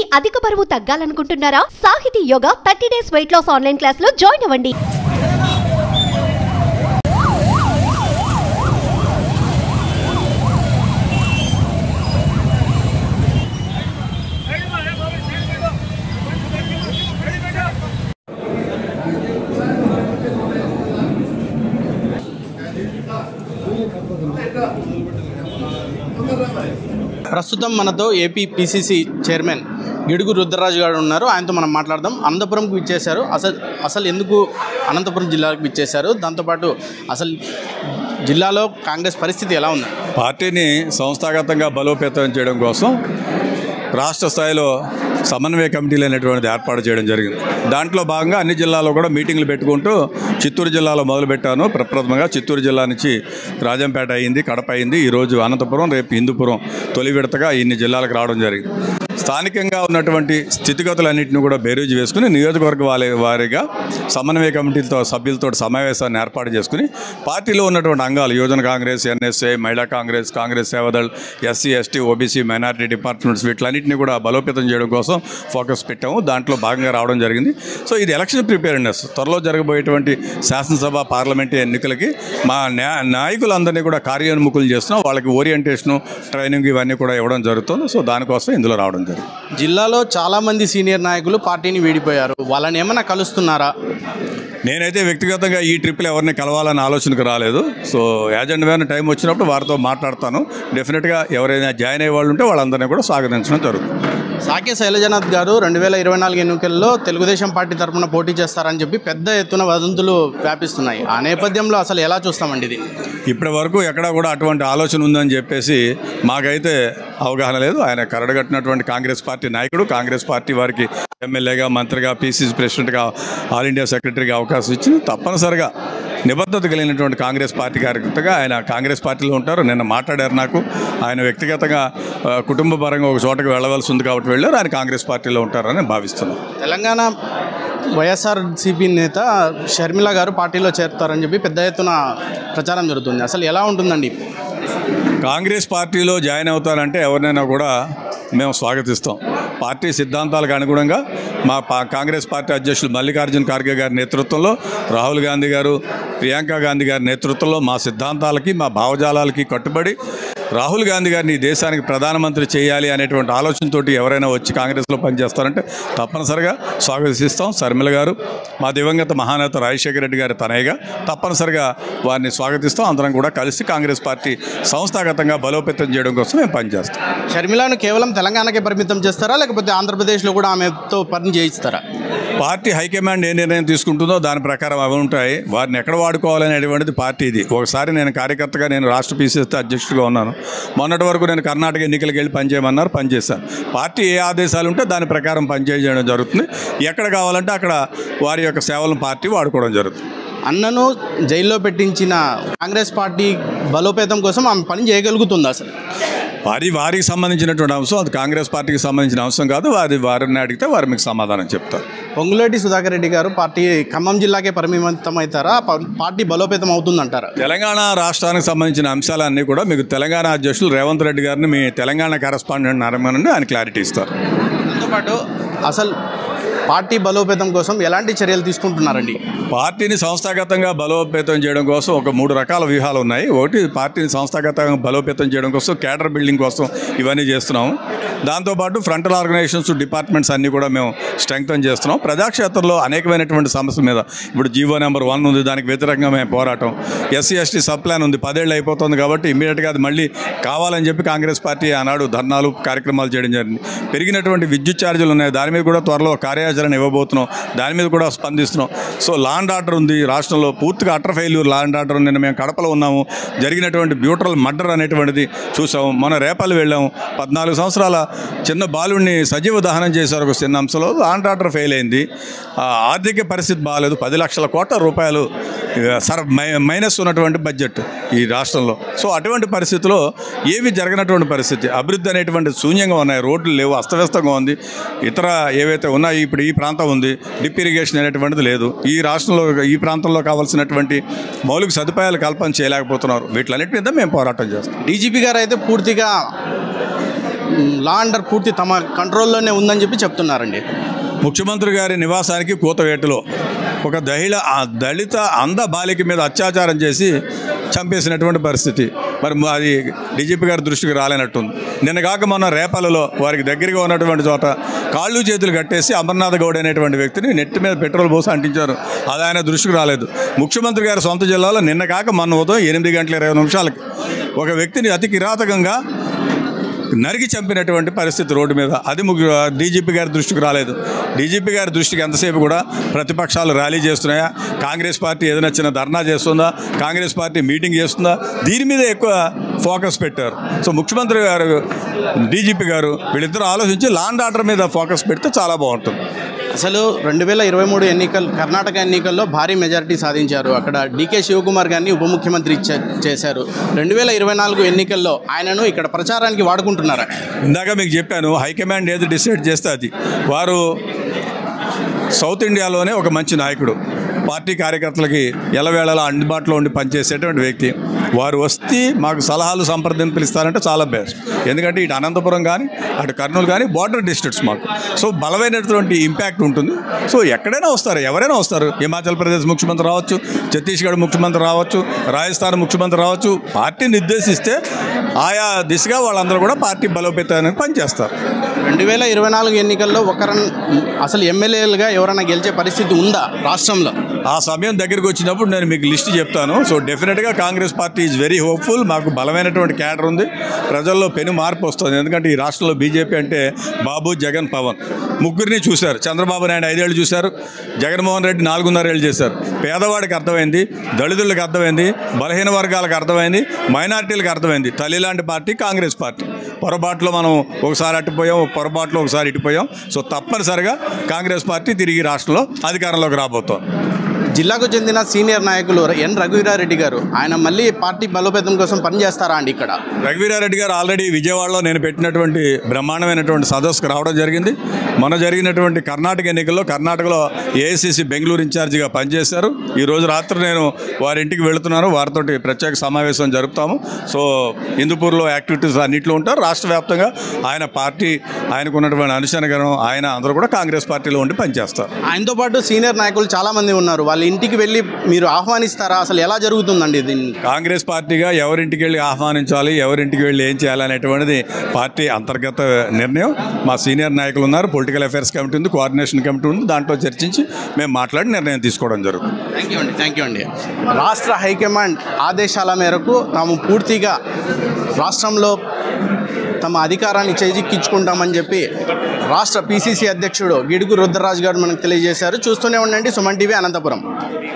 అధిక బరువు తగ్గాలనుకుంటున్నారా Sahithi yoga thirty days weight loss online class లో జాయిన్ అవ్వండి ప్రస్తుతం మనతో AP PCC chairman Gidugu Rudraraju garu ఉన్నారు ఆయనతో మనం మాట్లాడదాం అనంతపురంకు విచ్చేశారు అసలు అసలు ఎందుకు అనంతపురం జిల్లాకు విచ్చేశారు దాంతోపాటు అసలు జిల్లాలో కాంగ్రెస్ పరిస్థితి ఎలా ఉంది పార్టీని సంస్థాగతంగా బలోపేతం చేయడం కోసం రాష్ట్ర స్థాయిలో సమన్వయ కమిటీలు అనేటువంటిది ఏర్పాటు చేయడం జరిగింది దాంట్లో భాగంగా అన్ని జిల్లాల్లో కూడా మీటింగ్లు పెట్టుకుంటూ చిత్తూరు జిల్లాలో మొదలుపెట్టాను ప్రప్రథమంగా చిత్తూరు జిల్లా నుంచి రాజంపేట అయింది కడప అయింది ఈరోజు అనంతపురం రేపు హిందూపురం తొలి విడతగా ఇన్ని జిల్లాలకు రావడం జరిగింది స్థానికంగా ఉన్నటువంటి స్థితిగతులన్నింటినీ కూడా బేరీజు వేసుకుని నియోజకవర్గ వారి వారీగా సమన్వయ కమిటీలతో సభ్యులతో సమావేశాన్ని ఏర్పాటు చేసుకుని పార్టీలో ఉన్నటువంటి అంగాలు యువజన కాంగ్రెస్ ఎన్ఎస్ఏ మహిళా Congress Congress Sevadal SC ST OBC minority departments వీటిలన్నింటినీ కూడా బలోపేతం చేయడం కోసం ఫోకస్ పెట్టాము దాంట్లో భాగంగా రావడం జరిగింది సో ఇది ఎలక్షన్ ప్రిపేర్నెస్ త్వరలో జరగబోయేటువంటి శాసనసభ పార్లమెంటు ఎన్నికలకి మా న్యా నాయకులందరినీ కూడా కార్యోన్ముఖులు చేస్తున్నాం వాళ్ళకి ఓరియంటేషను ట్రైనింగ్ ఇవన్నీ కూడా ఇవ్వడం జరుగుతుంది సో దానికోసం ఇందులో రావడం జరిగింది జిల్లాలో చాలామంది సీనియర్ నాయకులు పార్టీని వీడిపోయారు వాళ్ళని ఏమైనా కలుస్తున్నారా నేనైతే వ్యక్తిగతంగా ఈ ట్రిప్లో ఎవరిని కలవాలని ఆలోచనకు రాలేదు సో ఏజెంట్ వేరే టైం వచ్చినప్పుడు వారితో మాట్లాడతాను డెఫినెట్గా ఎవరైనా జాయిన్ అయ్యే వాళ్ళు ఉంటే వాళ్ళందరినీ కూడా స్వాగతించడం జరుగుతుంది సాకే శైలజనాథ్ గారు రెండు వేల ఇరవై నాలుగు ఎన్నికల్లో తెలుగుదేశం పార్టీ తరఫున పోటీ చేస్తారని చెప్పి పెద్ద ఎత్తున వదంతులు వ్యాపిస్తున్నాయి ఆ నేపథ్యంలో అసలు ఎలా చూస్తామండి ఇది ఇప్పటి వరకు ఎక్కడా కూడా అటువంటి ఆలోచన ఉందని చెప్పేసి మాకైతే అవగాహన లేదు ఆయన కరడగట్టినటువంటి కాంగ్రెస్ పార్టీ నాయకుడు కాంగ్రెస్ పార్టీ వారికి ఎమ్మెల్యేగా మంత్రిగా పీసీసీ ప్రెసిడెంట్గా ఆల్ ఇండియా సెక్రటరీగా అవకాశం ఇచ్చింది తప్పనిసరిగా నిబద్ధత కలిగినటువంటి కాంగ్రెస్ పార్టీ కార్యకర్తగా ఆయన కాంగ్రెస్ పార్టీలో ఉంటారు నిన్న మాట్లాడారు నాకు ఆయన వ్యక్తిగతంగా ఆ, కుటుంబ పరంగా ఒక చోటకి వెళ్ళవలసి ఉంది కాబట్టి వెళ్ళారు ఆయన కాంగ్రెస్ పార్టీలో ఉంటారని భావిస్తున్నాను తెలంగాణ వైఎస్ఆర్సీపీ నేత షర్మిల గారు పార్టీలో చేరుతారని చెప్పి పెద్ద ఎత్తున ప్రచారం జరుగుతుంది అసలు ఎలా ఉంటుందండి కాంగ్రెస్ పార్టీలో జాయిన్ అవుతారంటే ఎవరినైనా కూడా మేము స్వాగతిస్తాం పార్టీ సిద్ధాంతాలకు అనుగుణంగా మా పా కాంగ్రెస్ పార్టీ అధ్యక్షులు మల్లికార్జున ఖార్గే గారి నేతృత్వంలో రాహుల్ గాంధీ గారు ప్రియాంక గాంధీ గారి నేతృత్వంలో మా సిద్ధాంతాలకి మా భావజాలాలకి కట్టుబడి రాహుల్ గాంధీ గారిని ఈ దేశానికి ప్రధానమంత్రి చేయాలి అనేటువంటి ఆలోచనతోటి ఎవరైనా వచ్చి కాంగ్రెస్లో పనిచేస్తారంటే తప్పనిసరిగా స్వాగతిస్తాం శర్మిల గారు మా దివంగత మహానేత రాజశేఖర రెడ్డి గారి తనయ్యగా తప్పనిసరిగా వారిని స్వాగతిస్తాం అందరం కూడా కలిసి కాంగ్రెస్ పార్టీ సంస్థాగతంగా బలోపేతం చేయడం కోసం మేము పనిచేస్తాం షర్మిలను కేవలం తెలంగాణకే పరిమితం చేస్తారా లేకపోతే ఆంధ్రప్రదేశ్లో కూడా ఆమెతో పని చేయిస్తారా పార్టీ హైకమాండ్ ఏ నిర్ణయం తీసుకుంటుందో దాని ప్రకారం అవి ఉంటాయి వారిని ఎక్కడ వాడుకోవాలనేటువంటిది పార్టీ ఇది ఒకసారి నేను కార్యకర్తగా నేను రాష్ట్ర పీసీసీ అధ్యక్షుడిగా ఉన్నాను మొన్నటి వరకు నేను కర్ణాటక ఎన్నికలకు వెళ్ళి పనిచేయమన్నారు పనిచేశాను పార్టీ ఏ ఆదేశాలు ఉంటే దాని ప్రకారం పనిచేయడం జరుగుతుంది ఎక్కడ కావాలంటే అక్కడ వారి యొక్క సేవలను పార్టీ వాడుకోవడం జరుగుతుంది అన్నను జైల్లో పెట్టించిన కాంగ్రెస్ పార్టీ బలోపేతం కోసం ఆమె పని చేయగలుగుతుంది అసలు వారి వారికి సంబంధించినటువంటి అంశం అది కాంగ్రెస్ పార్టీకి సంబంధించిన అంశం కాదు వారి వారిని అడిగితే వారు మీకు సమాధానం చెప్తారు పొంగులేటి సుధాకర్ రెడ్డి గారు పార్టీ ఖమ్మం జిల్లాకే పరిమితం అవుతారా ప- పార్టీ బలోపేతం అవుతుందంటారా తెలంగాణ రాష్ట్రానికి సంబంధించిన అంశాలన్నీ కూడా మీకు తెలంగాణ అధ్యక్షులు రేవంత్ రెడ్డి గారిని మీ తెలంగాణ కరెస్పాండెంట్ నరమనండి ఆయన క్లారిటీ ఇస్తారు దాంతోపాటు అసలు పార్టీ బలోపేతం కోసం ఎలాంటి చర్యలు తీసుకుంటున్నారండి పార్టీని సంస్థాగతంగా బలోపేతం చేయడం కోసం ఒక మూడు రకాల వ్యూహాలు ఉన్నాయి ఒకటి పార్టీని సంస్థాగతంగా బలోపేతం చేయడం కోసం కేడర్ బిల్డింగ్ కోసం ఇవన్నీ చేస్తున్నాము దాంతోపాటు ఫ్రంటల్ ఆర్గనైజేషన్స్ డిపార్ట్మెంట్స్ అన్నీ కూడా మేము స్ట్రెంగ్తన్ చేస్తున్నాం ప్రజాక్షేత్రంలో అనేకమైనటువంటి సమస్యల మీద ఇప్పుడు జీవో నెంబర్ వన్ ఉంది దానికి వ్యతిరేకంగా మేము పోరాటం ఎస్సీ ఎస్టీ సబ్ ప్లాన్ ఉంది పదేళ్ళు అయిపోతుంది కాబట్టి ఇమీడియట్గా అది మళ్ళీ కావాలని చెప్పి కాంగ్రెస్ పార్టీ ఆనాడు ధర్నాలు కార్యక్రమాలు చేయడం జరిగింది పెరిగినటువంటి విద్యుత్ ఛార్జీలు ఉన్నాయి దాని మీద కూడా త్వరలో కార్యాచరణ ఇవ్వబోతున్నాం దాని మీద కూడా స్పందిస్తున్నాం సో లా అండ్ ఆర్డర్ ఉంది రాష్ట్రంలో పూర్తిగా utter failure law and order నిన్న మేము కడపలో ఉన్నాము జరిగినటువంటి బ్యూటరల్ మర్డర్ అనేటువంటిది చూసాము మన రేపల్లి వెళ్ళాము పద్నాలుగు సంవత్సరాల చిన్న బాలుడిని సజీవ దహనం చేశారు ఒక చిన్న అంశంలో లా అండ్ ఆర్డర్ ఫెయిల్ అయింది ఆ, ఆర్థిక పరిస్థితి బాగాలేదు పది లక్షల కోట్ల రూపాయలు ఇక సర్ మై- మైనస్ ఉన్నటువంటి బడ్జెట్ ఈ రాష్ట్రంలో సో అటువంటి పరిస్థితిలో ఏవి జరగనటువంటి పరిస్థితి అభివృద్ధి అనేటువంటి శూన్యంగా ఉన్నాయి రోడ్లు లేవు అస్తవ్యస్తంగా ఉంది ఇతర ఏవైతే ఉన్నాయో ఇప్పుడు ఈ ప్రాంతం ఉంది డిప్ ఇరిగేషన్ అనేటువంటిది లేదు ఈ రాష్ట్రంలో ఈ ప్రాంతంలో కావాల్సినటువంటి మౌలిక సదుపాయాలు కల్పన చేయలేకపోతున్నారు వీటిలన్నిటి మీద మేము పోరాటం చేస్తాం డీజీపీ గారు అయితే పూర్తిగా లా అండర్ పూర్తి తమ కంట్రోల్లోనే ఉందని చెప్పి చెప్తున్నారండి ముఖ్యమంత్రి గారి నివాసానికి కూతవేటలో ఒక దహిళ ఆ దళిత అంధ బాలిక మీద అత్యాచారం చేసి చంపేసినటువంటి పరిస్థితి మరి మ- అది డీజీపీ గారి దృష్టికి రాలేనట్టుంది నిన్న కాక మొన్న రేపాలలో వారికి దగ్గరగా ఉన్నటువంటి చోట కాళ్ళు చేతులు కట్టేసి అమర్నాథ్ గౌడ్ అనేటువంటి వ్యక్తిని నెట్టి మీద పెట్రోల్ పోసి అంటించారు అది ఆయన దృష్టికి రాలేదు ముఖ్యమంత్రి గారి సొంత జిల్లాలో నిన్న కాక మొన్న ఉదయం ఎనిమిది గంటల ఇరవై నిమిషాలకి ఒక వ్యక్తిని అతి కిరాతకంగా నరికి చంపినటువంటి పరిస్థితి రోడ్డు మీద అది ముఖ్య డీజీపీ గారి దృష్టికి రాలేదు డీజీపీ గారి దృష్టికి ఎంతసేపు కూడా ప్రతిపక్షాలు ర్యాలీ చేస్తున్నాయా కాంగ్రెస్ పార్టీ ఏదైనా చిన్న ధర్నా చేస్తుందా కాంగ్రెస్ పార్టీ మీటింగ్ చేస్తుందా దీని మీద ఎక్కువ ఫోకస్ పెట్టారు సో ముఖ్యమంత్రి గారు డీజీపీ గారు వీళ్ళిద్దరూ ఆలోచించి లాండ్ ఆర్డర్ మీద ఫోకస్ పెడితే చాలా బాగుంటుంది అసలు రెండు వేల ఇరవై మూడు ఎన్నికలు కర్ణాటక ఎన్నికల్లో భారీ మెజారిటీ సాధించారు అక్కడ డీకే శివకుమార్ గారిని ఉప ముఖ్యమంత్రి చే- చేశారు రెండు వేల ఇరవై నాలుగు ఎన్నికల్లో ఆయనను ఇక్కడ ప్రచారానికి వాడుకుంటున్నారా ఇందాక మీకు చెప్పాను హైకమాండ్ ఏది డిసైడ్ చేస్తే అది వారు సౌత్ ఇండియాలోనే ఒక మంచి నాయకుడు పార్టీ కార్యకర్తలకి ఎలవేళలా అందుబాటులో ఉండి పనిచేసేటువంటి వ్యక్తి వారు వస్తే మాకు సలహాలు సంప్రదింపులు ఇస్తారంటే చాలా బెస్ట్ ఎందుకంటే ఇటు అనంతపురం కానీ అటు కర్నూలు కానీ బార్డర్ డిస్ట్రిక్ట్స్ మాకు సో బలమైనటువంటి ఇంపాక్ట్ ఉంటుంది సో ఎక్కడైనా వస్తారు ఎవరైనా వస్తారు హిమాచల్ ప్రదేశ్ ముఖ్యమంత్రి రావచ్చు ఛత్తీస్గఢ్ ముఖ్యమంత్రి రావచ్చు రాజస్థాన్ ముఖ్యమంత్రి రావచ్చు పార్టీ నిర్దేశిస్తే ఆయా దిశగా వాళ్ళందరూ కూడా పార్టీ బలోపేతానికి పనిచేస్తారు రెండు వేల ఇరవై నాలుగు ఎన్నికల్లో ఒకరన్ అసలు ఎమ్మెల్యేలుగా ఎవరైనా గెలిచే పరిస్థితి ఉందా రాష్ట్రంలో ఆ సమయం దగ్గరికి వచ్చినప్పుడు నేను మీకు లిస్ట్ చెప్తాను సో డెఫినెట్గా Congress party is very hopeful మాకు బలమైనటువంటి క్యాడర్ ఉంది ప్రజల్లో పెను మార్పు వస్తుంది ఎందుకంటే ఈ రాష్ట్రంలో బీజేపీ అంటే బాబు జగన్ పవన్ ముగ్గురిని చూశారు చంద్రబాబు నాయుడు ఐదేళ్ళు చూశారు జగన్మోహన్ రెడ్డి నాలుగున్నరేళ్ళు చేశారు పేదవాడికి అర్థమైంది దళితులకు అర్థమైంది బలహీన వర్గాలకు అర్థమైంది మైనారిటీలకు అర్థమైంది తల్లి లాంటి పార్టీ కాంగ్రెస్ పార్టీ పొరపాట్లో మనం ఒకసారి అట్టుపోయాం పొరపాట్లో ఒకసారి ఇటుపోయాం సో తప్పనిసరిగా కాంగ్రెస్ పార్టీ తిరిగి రాష్ట్రంలో అధికారంలోకి రాబోతోంది జిల్లాకు చెందిన సీనియర్ నాయకులు ఎన్ రఘువీరారెడ్డి గారు ఆయన మళ్ళీ పార్టీ బలోపేతం కోసం పనిచేస్తారా అండి ఇక్కడ రఘువీరారెడ్డి గారు ఆల్రెడీ విజయవాడలో నేను పెట్టినటువంటి బ్రహ్మాండమైనటువంటి సదస్సుకు రావడం జరిగింది మొన్న జరిగినటువంటి కర్ణాటక ఎన్నికల్లో కర్ణాటకలో ఏఐసిసి బెంగళూరు ఇన్ఛార్జిగా పనిచేశారు ఈ రోజు రాత్రి నేను వారి ఇంటికి వెళుతున్నాను వారితోటి ప్రత్యేక సమావేశం జరుపుతాము సో హిందూపూర్లో యాక్టివిటీస్ అన్నింటిలో ఉంటారు రాష్ట్ర వ్యాప్తంగా ఆయన పార్టీ ఆయనకు ఉన్నటువంటి అనుసరణగణం ఆయన అందరూ కూడా కాంగ్రెస్ పార్టీలో ఉండి పనిచేస్తారు ఆయనతో పాటు సీనియర్ నాయకులు చాలా మంది ఉన్నారు వాళ్ళ ఇంటికి వెళ్ళి మీరు ఆహ్వానిస్తారా అసలు ఎలా జరుగుతుందండి దీన్ని కాంగ్రెస్ పార్టీగా ఎవరింటికి వెళ్ళి ఆహ్వానించాలి ఎవరింటికి వెళ్ళి ఏం చేయాలనేటువంటిది పార్టీ అంతర్గత నిర్ణయం మా సీనియర్ నాయకులు ఉన్నారు పొలిటికల్ అఫైర్స్ కమిటీ ఉంది కోఆర్డినేషన్ కమిటీ ఉంది దాంట్లో చర్చించి మేము మాట్లాడి నిర్ణయం తీసుకోవడం జరుగుతుంది థ్యాంక్ యూ అండి థ్యాంక్ యూ అండి రాష్ట్ర హైకమాండ్ ఆదేశాల మేరకు తాము పూర్తిగా రాష్ట్రంలో తమ అధికారాన్ని చేజిక్కించుకుంటామని చెప్పి రాష్ట్ర పీసీసీ అధ్యక్షుడు గిడుగు రుద్రరాజు గారు మనకు తెలియజేశారు చూస్తూనే ఉండండి సుమన్ టీవీ అనంతపురం